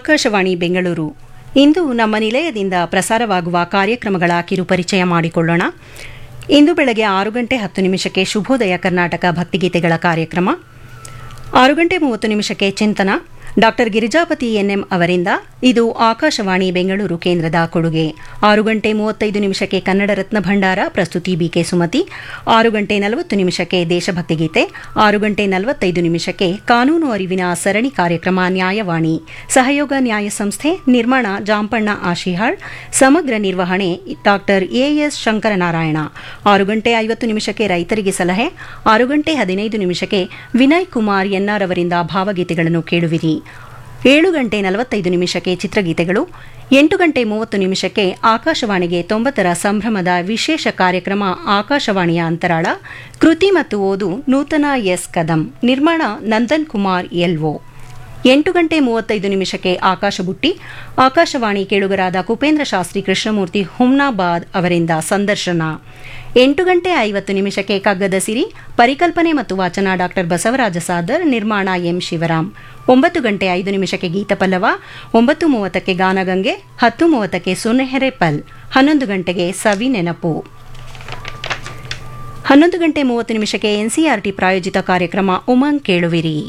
ಆಕಾಶವಾಣಿ ಬೆಂಗಳೂರು ಇಂದು ನಮ್ಮ ನಿಲಯದಿಂದ ಪ್ರಸಾರವಾಗುವ ಕಾರ್ಯಕ್ರಮಗಳ ಕಿರುಪರಿಚಯ ಮಾಡಿಕೊಳ್ಳೋಣ ಇಂದು ಬೆಳಗ್ಗೆ ಆರು ಗಂಟೆ ಹತ್ತು ನಿಮಿಷಕ್ಕೆ ಶುಭೋದಯ ಕರ್ನಾಟಕ ಭಕ್ತಿಗೀತೆಗಳ ಕಾರ್ಯಕ್ರಮ ಆರು ಗಂಟೆ ಮೂವತ್ತು ನಿಮಿಷಕ್ಕೆ ಚಿಂತನ ಡಾಕ್ಟರ್ ಗಿರಿಜಾಪತಿ ಎನ್ಎಂ ಅವರಿಂದ ಇದು ಆಕಾಶವಾಣಿ ಬೆಂಗಳೂರು ಕೇಂದ್ರದ ಕೊಡುಗೆ ಆರು ಗಂಟೆ ಮೂವತ್ತೈದು ನಿಮಿಷಕ್ಕೆ ಕನ್ನಡ ರತ್ನ ಭಂಡಾರ ಪ್ರಸ್ತುತಿ ಬಿಕೆ ಸುಮತಿ ಆರು ಗಂಟೆ ನಲವತ್ತು ನಿಮಿಷಕ್ಕೆ ದೇಶಭಕ್ತಿ ಗೀತೆ ಆರು ಗಂಟೆ ನಲವತ್ತೈದು ನಿಮಿಷಕ್ಕೆ ಕಾನೂನು ಅರಿವಿನ ಸರಣಿ ಕಾರ್ಯಕ್ರಮ ನ್ಯಾಯವಾಣಿ ಸಹಯೋಗ ನ್ಯಾಯ ಸಂಸ್ಥೆ ನಿರ್ಮಾಣ ಜಾಂಪಣ್ಣ ಆಶಿಹಾಳ್ ಸಮಗ್ರ ನಿರ್ವಹಣೆ ಡಾಕ್ಟರ್ ಎಎಸ್ ಶಂಕರನಾರಾಯಣ ಆರು ಗಂಟೆ ಐವತ್ತು ನಿಮಿಷಕ್ಕೆ ರೈತರಿಗೆ ಸಲಹೆ ಆರು ಗಂಟೆ ಹದಿನೈದು ನಿಮಿಷಕ್ಕೆ ವಿನಯ್ ಕುಮಾರ್ ಎನ್ಆರ್ ಅವರಿಂದ ಭಾವಗೀತೆಗಳನ್ನು ಕೇಳುವಿರಿ ಏಳು ಗಂಟೆ ನಲವತ್ತೈದು ನಿಮಿಷಕ್ಕೆ ಚಿತ್ರಗೀತೆಗಳು ಎಂಟು ಗಂಟೆ ಮೂವತ್ತು ನಿಮಿಷಕ್ಕೆ ಆಕಾಶವಾಣಿಗೆ ತೊಂಬತ್ತರ ಸಂಭ್ರಮದ ವಿಶೇಷ ಕಾರ್ಯಕ್ರಮ ಆಕಾಶವಾಣಿಯ ಅಂತರಾಳ ಕೃತಿ ಮತ್ತು ಓದು ನೂತನ ಎಸ್ ಕದಂ ನಿರ್ಮಾಣ ನಂದನ್ ಕುಮಾರ್ ಎಲ್ಒ ಎಂಟು ಗಂಟೆ ಮೂವತ್ತೈದು ನಿಮಿಷಕ್ಕೆ ಆಕಾಶ ಬುಟ್ಟಿ ಆಕಾಶವಾಣಿ ಕೇಳುಗರಾದ ಕುಪೇಂದ್ರ ಶಾಸ್ತ್ರಿ ಕೃಷ್ಣಮೂರ್ತಿ ಹುಮ್ನಾಬಾದ್ ಅವರಿಂದ ಸಂದರ್ಶನ ಎಂಟು ಗಂಟೆ ಐವತ್ತು ನಿಮಿಷಕ್ಕೆ ಕಗ್ಗದ ಸಿರಿ ಪರಿಕಲ್ಪನೆ ಮತ್ತು ವಾಚನ ಡಾಕ್ಟರ್ ಬಸವರಾಜ ಸಾದರ್ ನಿರ್ಮಾಣ ಎಂ ಶಿವರಾಮ್ ಒಂಬತ್ತು ಗಂಟೆ ಐದು ನಿಮಿಷಕ್ಕೆ ಗೀತಪಲ್ಲವ ಒಂಬತ್ತು ಮೂವತ್ತಕ್ಕೆ ಗಾನಗಂಗೆ ಹತ್ತು ಮೂವತ್ತಕ್ಕೆ ಸುನೆಹೆರೆ ಪಲ್ ಹನ್ನೊಂದು ಗಂಟೆಗೆ ಸವಿ ನೆನಪು ಹನ್ನೊಂದು ಗಂಟೆ ಮೂವತ್ತು ನಿಮಿಷಕ್ಕೆ ಎನ್ಸಿಆರ್ಟಿ ಪ್ರಾಯೋಜಿತ ಕಾರ್ಯಕ್ರಮ ಉಮಂಗ್ ಕೇಳುವಿರಿ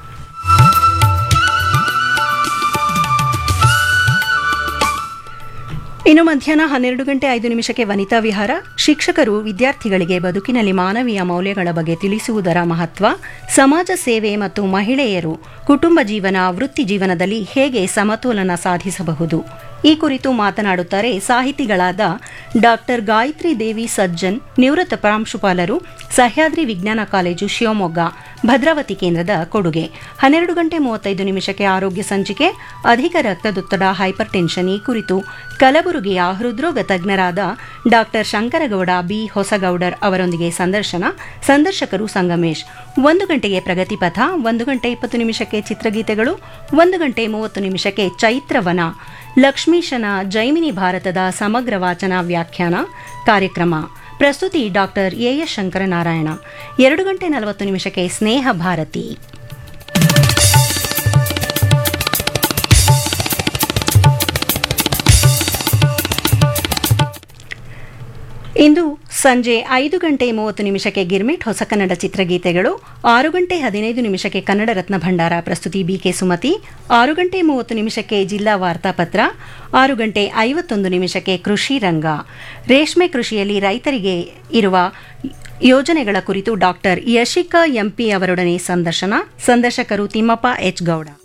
ಇನ್ನು ಮಧ್ಯಾಹ್ನ ಹನ್ನೆರಡು ಗಂಟೆ ಐದು ನಿಮಿಷಕ್ಕೆ ವನಿತಾ ವಿಹಾರ ಶಿಕ್ಷಕರು ವಿದ್ಯಾರ್ಥಿಗಳಿಗೆ ಬದುಕಿನಲ್ಲಿ ಮಾನವೀಯ ಮೌಲ್ಯಗಳ ಬಗ್ಗೆ ತಿಳಿಸುವುದರ ಮಹತ್ವ ಸಮಾಜ ಸೇವೆ ಮತ್ತು ಮಹಿಳೆಯರು ಕುಟುಂಬ ಜೀವನ ವೃತ್ತಿ ಜೀವನದಲ್ಲಿ ಹೇಗೆ ಸಮತೋಲನ ಸಾಧಿಸಬಹುದು ಈ ಕುರಿತು ಮಾತನಾಡುತ್ತಾರೆ ಸಾಹಿತಿಗಳಾದ ಡಾಕ್ಟರ್ ಗಾಯತ್ರಿ ದೇವಿ ಸಜ್ಜನ್ ನಿವೃತ್ತ ಪ್ರಾಂಶುಪಾಲರು ಸಹ್ಯಾದ್ರಿ ವಿಜ್ಞಾನ ಕಾಲೇಜು ಶಿವಮೊಗ್ಗ ಭದ್ರಾವತಿ ಕೇಂದ್ರದ ಕೊಡುಗೆ ಹನ್ನೆರಡು ಗಂಟೆ ಮೂವತ್ತೈದು ನಿಮಿಷಕ್ಕೆ ಆರೋಗ್ಯ ಸಂಚಿಕೆ ಅಧಿಕ ರಕ್ತದೊತ್ತಡ ಹೈಪರ್ ಟೆನ್ಷನ್ ಈ ಕುರಿತು ಕಲಬುರಗಿಯ ಹೃದ್ರೋಗ ತಜ್ಞರಾದ ಡಾಕ್ಟರ್ ಶಂಕರಗೌಡ ಬಿ ಹೊಸಗೌಡರ್ ಅವರೊಂದಿಗೆ ಸಂದರ್ಶನ ಸಂದರ್ಶಕರು ಸಂಗಮೇಶ್ ಒಂದು ಗಂಟೆಗೆ ಪ್ರಗತಿಪಥ ಒಂದು ಗಂಟೆ ಇಪ್ಪತ್ತು ನಿಮಿಷಕ್ಕೆ ಚಿತ್ರಗೀತೆಗಳು ಒಂದು ಗಂಟೆ ಮೂವತ್ತು ನಿಮಿಷಕ್ಕೆ ಚೈತ್ರವನ ಲಕ್ಷ್ಮೀಶನ ಜೈಮಿನಿ ಭಾರತದ ಸಮಗ್ರ ವಾಚನ ವ್ಯಾಖ್ಯಾನ ಕಾರ್ಯಕ್ರಮ ಪ್ರಸ್ತುತಿ ಡಾಕ್ಟರ್ ಎಎಸ್ ಶಂಕರನಾರಾಯಣ ಎರಡು ಗಂಟೆ ನಲವತ್ತು ನಿಮಿಷಕ್ಕೆ ಸ್ನೇಹ ಭಾರತಿ ಇಂದು ಸಂಜೆ ಐದು ಗಂಟೆ ಮೂವತ್ತು ನಿಮಿಷಕ್ಕೆ ಗಿರ್ಮಿಟ್ ಹೊಸ ಕನ್ನಡ ಚಿತ್ರಗೀತೆಗಳು ಆರು ಗಂಟೆ ಹದಿನೈದು ನಿಮಿಷಕ್ಕೆ ಕನ್ನಡ ರತ್ನ ಭಂಡಾರ ಪ್ರಸ್ತುತಿ ಬಿಕೆ ಸುಮತಿ ಆರು ಗಂಟೆ ಮೂವತ್ತು ನಿಮಿಷಕ್ಕೆ ಜಿಲ್ಲಾ ವಾರ್ತಾಪತ್ರ ಆರು ಗಂಟೆ ಐವತ್ತೊಂದು ನಿಮಿಷಕ್ಕೆ ಕೃಷಿ ರಂಗ ರೇಷ್ಮೆ ಕೃಷಿಯಲ್ಲಿ ರೈತರಿಗೆ ಇರುವ ಯೋಜನೆಗಳ ಕುರಿತು ಡಾಕ್ಟರ್ ಯಶಿಕಾ ಎಂಪಿ ಅವರೊಡನೆ ಸಂದರ್ಶನ ಸಂದರ್ಶಕರು ತಿಮ್ಮಪ್ಪ ಎಚ್ ಗೌಡ